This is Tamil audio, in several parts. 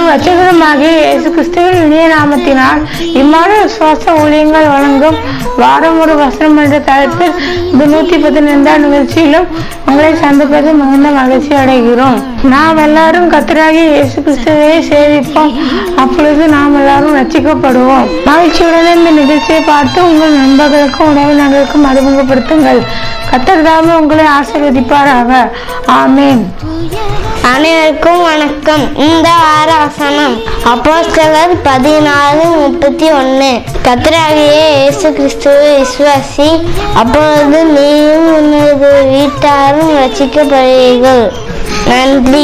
ரட்சகருமாகிய இயேசு கிறிஸ்துவின் இனிய நாமத்தினால் இம்மாத சுவாச ஊழியங்கள் வழங்கும் வாரம் ஒரு வசனம் என்ற தலைப்பில் இந்த நூத்தி பதினைந்தாம் நிகழ்ச்சியிலும் உங்களை சந்திப்பது மிகுந்த மகிழ்ச்சி அடைகிறோம் நாம் எல்லாரும் கத்தராகிய இயேசு கிறிஸ்துவை சேவிப்போம் அப்பொழுது நாம் எல்லாரும் ரட்சிக்கப்படுவோம் மகிழ்ச்சியுடன் இந்த நிகழ்ச்சியை பார்த்து உங்கள் நண்பர்களுக்கும் உறவினர்களுக்கும் அறிமுகப்படுத்துங்கள் கத்தர் தாமே உங்களை ஆசீர்வதிப்பாராக ஆமீன் அனைவருக்கும் வணக்கம் இந்த வார வசனம் அப்போஸ்தலர் பதினாலு முப்பத்தி ஒன்று கத்தராகிய இயேசு கிறிஸ்துவை விசுவாசி அப்பொழுது நீயும் உனது வீட்டாரும் ரசிக்கப்படுவீர்கள் நன்றி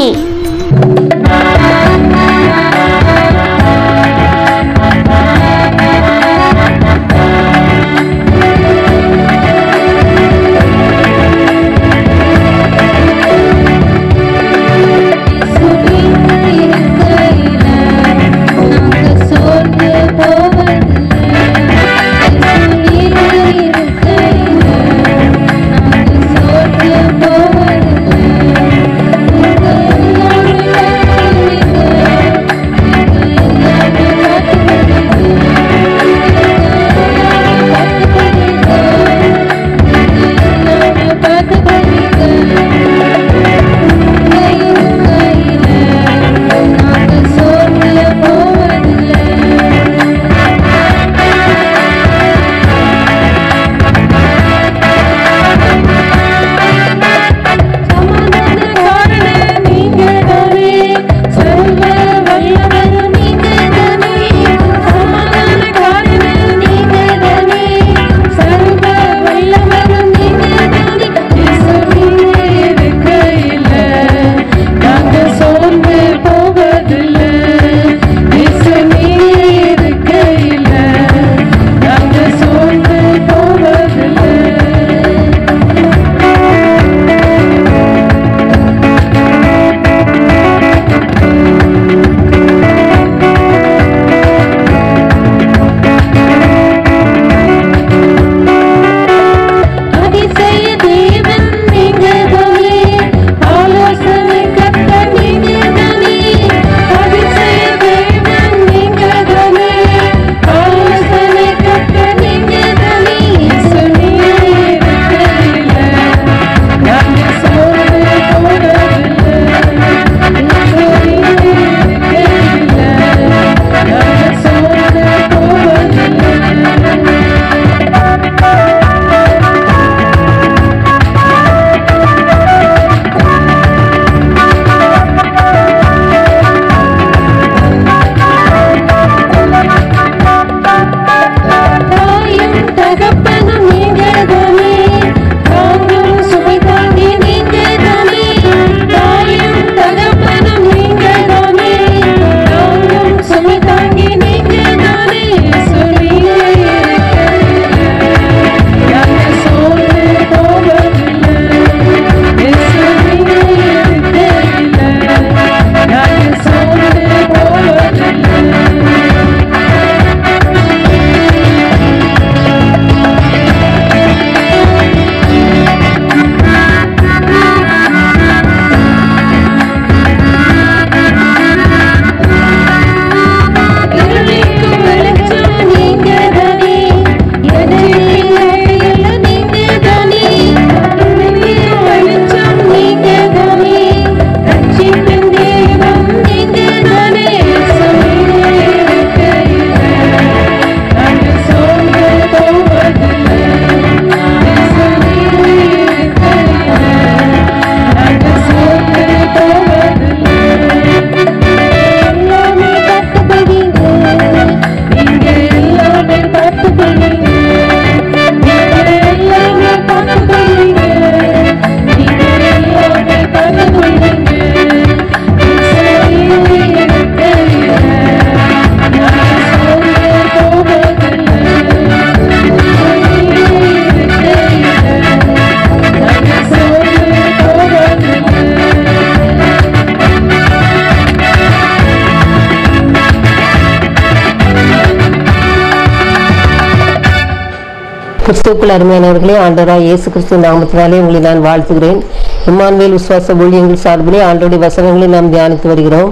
கிறிஸ்துவுக்குள் அருமையானவர்களே ஆண்டவராய் இயேசு கிறிஸ்து நாமத்தினாலே உங்களை நான் வாழ்த்துகிறேன் இம்மானுவேல் விசுவாச ஊழியங்கள் சார்பிலே ஆண்டோடைய வசனங்களை நாம் தியானித்து வருகிறோம்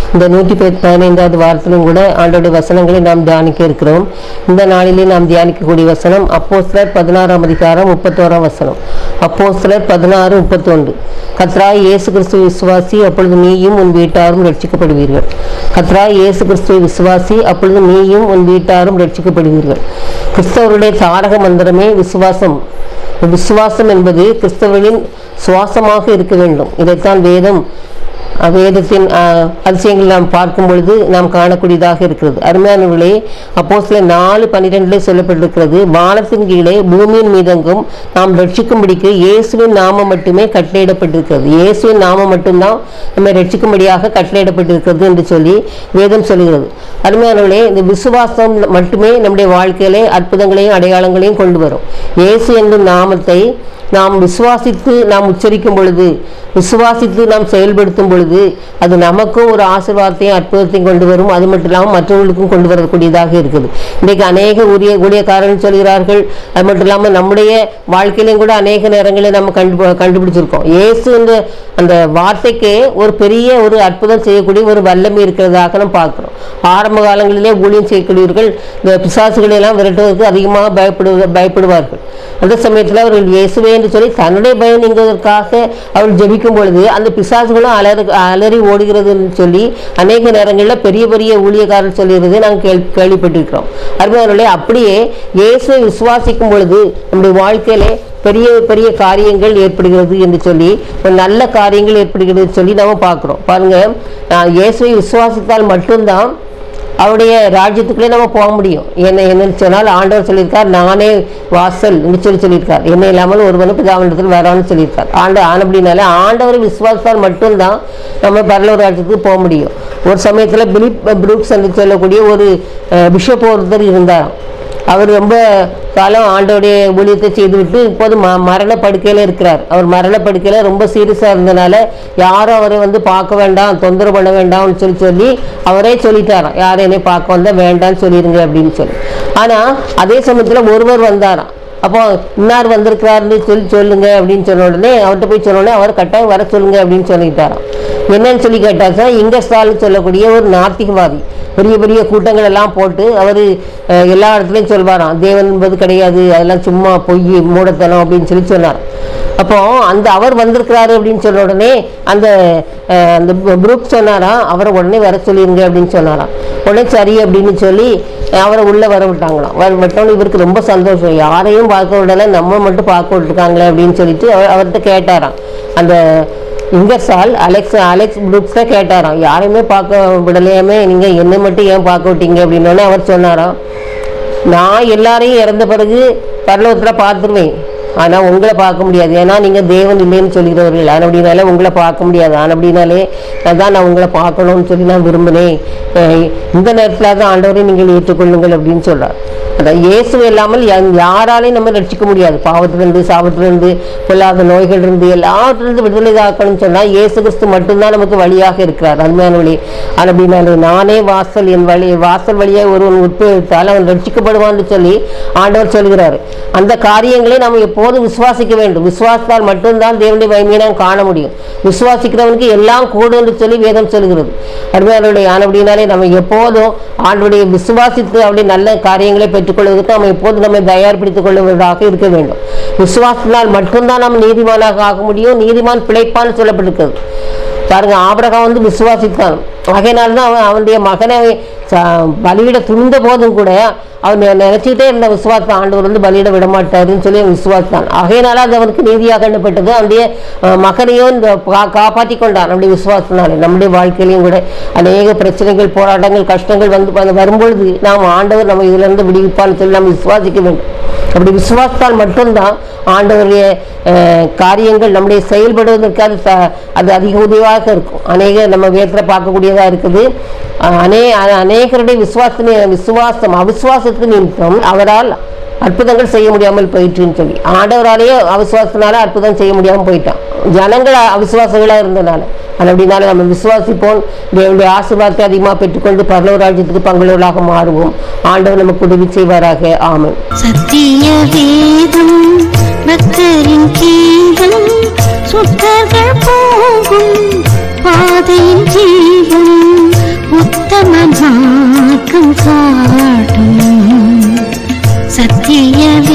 இந்த நூற்றி பதினைந்தாவது வாரத்திலும் கூட ஆண்டோடைய வசனங்களை நாம் தியானிக்க இருக்கிறோம் இந்த நாளிலே நாம் தியானிக்கக்கூடிய வசனம் அப்போஸ்தலர் பதினாறாம் அதிகாரம் முப்பத்தோராம் வசனம் அப்போஸ்தலர் பதினாறு முப்பத்தொன்று கத்ராய் இயேசு கிறிஸ்துவ விசுவாசி அப்பொழுது நீயும் உன் வீட்டாரும் ரட்சிக்கப்படுவீர்கள் கத்ராய் இயேசு கிறிஸ்துவ விசுவாசி அப்பொழுது நீயும் உன் வீட்டாரும் ரட்சிக்கப்படுவீர்கள் கிறிஸ்தவருடைய தாரக மந்திரமே விசுவாசம் விசுவாசம் என்பது கிறிஸ்தவர்களின் சுவாசமாக இருக்க வேண்டும் இதைத்தான் வேதம் அஹ், வேதத்தின் அஹ், அதிசயங்கள் நாம் பார்க்கும் பொழுது நாம் காணக்கூடியதாக இருக்கிறது அருமையானவர்களே அப்போ சில நாலு பன்னிரெண்டுல சொல்லப்பட்டிருக்கிறது வானத்தின் கீழே பூமியின் மீதெங்கும் நாம் ரட்சிக்கும்படிக்கு இயேசுவின் நாமம் மட்டுமே கட்டளையிடப்பட்டிருக்கிறது இயேசுவின் நாமம் மட்டும்தான் நம்மை ரட்சிக்கும்படியாக கட்டளையிடப்பட்டிருக்கிறது என்று சொல்லி வேதம் சொல்கிறது அருமையானவர்களே இந்த விசுவாசம் மட்டுமே நம்முடைய வாழ்க்கையிலே அற்புதங்களையும் அடையாளங்களையும் கொண்டு வரும் இயேசு என்னும் நாமத்தை நாம் விசுவாசித்து நாம் உச்சரிக்கும் பொழுது விசுவாசித்து நாம் செயல்படுத்தும் பொழுது அது நமக்கும் ஒரு ஆசீர்வாதத்தையும் அற்புதத்தையும் கொண்டு வரும் அது மட்டும் இல்லாமல் மற்றவர்களுக்கும் கொண்டு வரக்கூடியதாக இருக்குது இன்றைக்கு அநேக ஊழிய ஊழியக்காரர்கள் சொல்கிறார்கள் அது மட்டும் இல்லாமல் நம்முடைய வாழ்க்கையிலையும் கூட அநேக நேரங்களில் நம்ம கண்டு கண்டுபிடிச்சிருக்கோம் இயேசு என்ற அந்த வார்த்தைக்கு ஒரு பெரிய ஒரு அற்புதம் செய்யக்கூடிய ஒரு வல்லமை இருக்கிறதாக நம்ம பார்க்கிறோம் ஆரம்ப காலங்களிலே ஊழியம் செய்யக்கூடியவர்கள் இந்த பிசாசுகளை எல்லாம் விரட்டுவதற்கு அதிகமாக பயப்படுவ பயப்படுவார்கள் அந்த சமயத்தில் அவர்கள் இயேசுவே என்று சொல்லி தன்னுடைய பயம் நீங்குவதற்காக அவர்கள் ஜெபிக்கும் பொழுது அந்த பிசாசுகளும் அலறு அலறி ஓடுகிறதுன்னு சொல்லி அநேக நேரங்களில் பெரிய பெரிய ஊழியக்காரர் சொல்லுகிறது நாங்கள் கேள் கேள்விப்பட்டிருக்கிறோம் அருமையானவர்களே அப்படியே இயேசுவை விசுவாசிக்கும் பொழுது நம்முடைய வாழ்க்கையிலே பெரிய பெரிய காரியங்கள் ஏற்படுகிறது என்று சொல்லி ஒரு நல்ல காரியங்கள் ஏற்படுகிறது சொல்லி நாம பார்க்குறோம் பாருங்க நான் இயேசுவை விசுவாசித்தால் மட்டும்தான் அவருடைய ராஜ்யத்துக்குள்ளே நம்ம போக முடியும் என்ன என்னன்னு சொன்னால் ஆண்டவர் சொல்லியிருக்கார் நானே வாசல் என்று சொல்லி சொல்லியிருக்கார் என்ன இல்லாமல் ஒருவனும் பிதாவிடத்தில் வரான்னு சொல்லியிருக்கார் ஆண்டு ஆனப்படினால ஆண்டவரை விசுவாசித்தால் மட்டும்தான் நம்ம பரலூர் ராஜ்யத்துக்கு போக முடியும் ஒரு சமயத்தில் பிலிப் புரூக்ஸ் என்று சொல்லக்கூடிய ஒரு பிஷப் ஒருத்தர் இருந்தாராம் அவர் ரொம்ப காலம் ஆண்டோடைய ஊழியத்தை செய்துவிட்டு இப்போது ம மரண படுக்கையில் இருக்கிறார் அவர் மரண படுக்கையில் ரொம்ப சீரியஸாக இருந்தனால யாரும் அவரை வந்து பார்க்க வேண்டாம் தொந்தரவு பண்ண வேண்டாம்னு சொல்லி சொல்லி அவரே சொல்லிட்டாராம் யாரும் என்னை பார்க்க வந்தால் வேண்டாம்னு சொல்லிடுங்க அப்படின்னு சொல்லி ஆனால் அதே சமயத்தில் ஒருவர் வந்தாராம் அப்போ இன்னார் வந்திருக்கிறாருன்னு சொல்லி சொல்லுங்க அப்படின்னு சொன்ன உடனே அவர்கிட்ட போய் சொன்ன உடனே அவர் கட்டாயம் வர சொல்லுங்க அப்படின்னு சொல்லிட்டாராம் என்னன்னு சொல்லி கேட்டாக்கா இங்கஸ்டால்னு சொல்லக்கூடிய ஒரு நாத்திகவாதி பெரிய பெரிய கூட்டங்கள் எல்லாம் போட்டு அவர் எல்லா இடத்துலையும் சொல்வாராம் தேவன் என்பது கிடையாது அதெல்லாம் சும்மா பொய் மூடத்தனம் அப்படின்னு சொல்லி சொன்னார் அப்போ அந்த அவர் வந்திருக்கிறாரு அப்படின்னு சொன்ன உடனே அந்த அஹ், அந்த குரூப் சொன்னாராம் அவரை உடனே வர சொல்லிருங்க அப்படின்னு சொன்னாராம் உடனே சரி அப்படின்னு சொல்லி அவரை உள்ள வர விட்டாங்களாம் வர விட்டோன்னு இவருக்கு ரொம்ப சந்தோஷம் யாரையும் பார்க்க விடலை நம்ம மட்டும் பார்க்க விட்டுருக்காங்களே அப்படின்னு சொல்லிட்டு அவர் அவர்கிட்ட கேட்டாராம் அந்த இங்கர்சால் அலெக்ஸ் அலெக்ஸ் புரூக்ஸ் தான் கேட்டாராம் யாரையுமே பார்க்க விடலையாமே நீங்கள் என்னை மட்டும் ஏன் பார்க்க விட்டீங்க அப்படின்னோடனே அவர் சொன்னாராம் நான் எல்லாரையும் இறந்த பிறகு பரலோகத்தில் பார்த்துருவேன் ஆனால் உங்களை பார்க்க முடியாது ஏன்னா நீங்கள் தேவன் இல்லைன்னு சொல்லிக்கிறவர்கள் ஆனால் அப்படின்னாலே உங்களை பார்க்க முடியாது ஆனால் அப்படின்னாலே அதான் நான் உங்களை பார்க்கணும்னு சொல்லி நான் விரும்பினேன் அஹ் இந்த நேரத்தில் தான் ஆண்டவரை நீங்கள் ஏற்றுக்கொள்ளுங்கள் அப்படின்னு சொல்றார் அதான் இயேசு இல்லாமல் யா- யாராலையும் நம்ம ரட்சிக்க முடியாது பாவத்திலிருந்து சாபத்திலிருந்து பொல்லாத நோய்களிலிருந்து எல்லாத்திலிருந்து விடுதலை ஆக்கணும்னு சொன்னால் இயேசு கிறிஸ்து மட்டும்தான் நமக்கு வழியாக இருக்கிறார் அருமையான வழி ஆனால் அப்படின்னாலே நானே வாசல் என் வழி வாசல் வழியாக ஒருவன் உட்பிழைத்தால் அவன் ரட்சிக்கப்படுவான்னு சொல்லி ஆண்டவர் சொல்கிறார் அந்த காரியங்களை நாம் எப்போதும் விசுவாசிக்க வேண்டும் விசுவாசித்தால் மட்டும்தான் தேவனுடைய மகிமையை நாம் காண முடியும் விசுவாசிக்கிறவனுக்கு எல்லாம் கூடும் என்று சொல்லி வேதம் சொல்கிறது அருமையானவருடைய ஆனபடினாலே நம்ம எப்போதும் ஆண்டுடைய விசுவாசித்து அவருடைய நல்ல காரியங்களை பெற்றுக்கொள்வதற்கு நம்ம எப்போதும் நம்மை தயார்படுத்திக் கொள்வதாக இருக்க வேண்டும் விசுவாசத்தினால் மட்டும்தான் நம்ம நீதிமானாக ஆக முடியும் நீதிமான் பிழைப்பான்னு சொல்லப்பட்டிருக்கிறது பாருங்க ஆபிரகாம் வந்து விசுவாசித்தான் ஆகையினால தான் அவன் அவனுடைய மகனை ச- பலியிட துணிந்த போதும் கூட அவன் நெ- நினைச்சுக்கிட்டே இருந்த விசுவாசம் ஆண்டவர் வந்து பலியிட விட மாட்டாருன்னு சொல்லி அவன் விசுவாசித்தான் ஆகையினால அது அவனுக்கு நீதியாக எண்ணப்பட்டது அவனுடைய அஹ், மகனையும் இந்த கா- காப்பாத்தி கொண்டான் நம்முடைய விசுவாசத்தினாலே நம்முடைய வாழ்க்கையிலையும் கூட அநேக பிரச்சனைகள் போராட்டங்கள் கஷ்டங்கள் வந்து வந்து வரும்பொழுது நாம் ஆண்டவர் நம்ம இதுல இருந்து விடுவிப்பான்னு சொல்லி நம்ம விசுவாசிக்க வேண்டும் அப்படி விசுவாசத்தால் மட்டும்தான் ஆண்டவருடைய அஹ், காரியங்கள் நம்முடைய செயல்படுவதற்கு அது ச- அது அதிக உதவியாக இருக்கும் அநேக நம்ம வேதத்தில் பார்க்கக்கூடியதாக இருக்குது அஹ், அநே அ- அநேகருடைய விசுவாசத்தின விசுவாசம் அவிசுவாசத்தின் நிமித்தம் அவரால் அற்புதங்கள் செய்ய முடியாமல் போயிட்டுன்னு சொல்லி ஆண்டவராலேயே அவிசுவாசத்தினால அற்புதம் செய்ய முடியாமல் போயிட்டான் ஜனங்கள் அவிசுவாசங்களாக இருந்தனால அது அப்படினால நம்ம விசுவாசிப்போம் தேவனுடைய ஆசீர்வாதத்தை அதிகமாக பெற்றுக்கொண்டு பரலோக ராஜ்யத்துக்கு பங்குள்ளவர்களாக மாறுவோம் ஆண்டவர் நமக்கு உதவி செய்வாராக ஆமென் சத்திய வேதம் பக்தரின் கீதம் சுத்தர்கள் போகும் பாதையின் ஜீவன் பாடும் சத்திய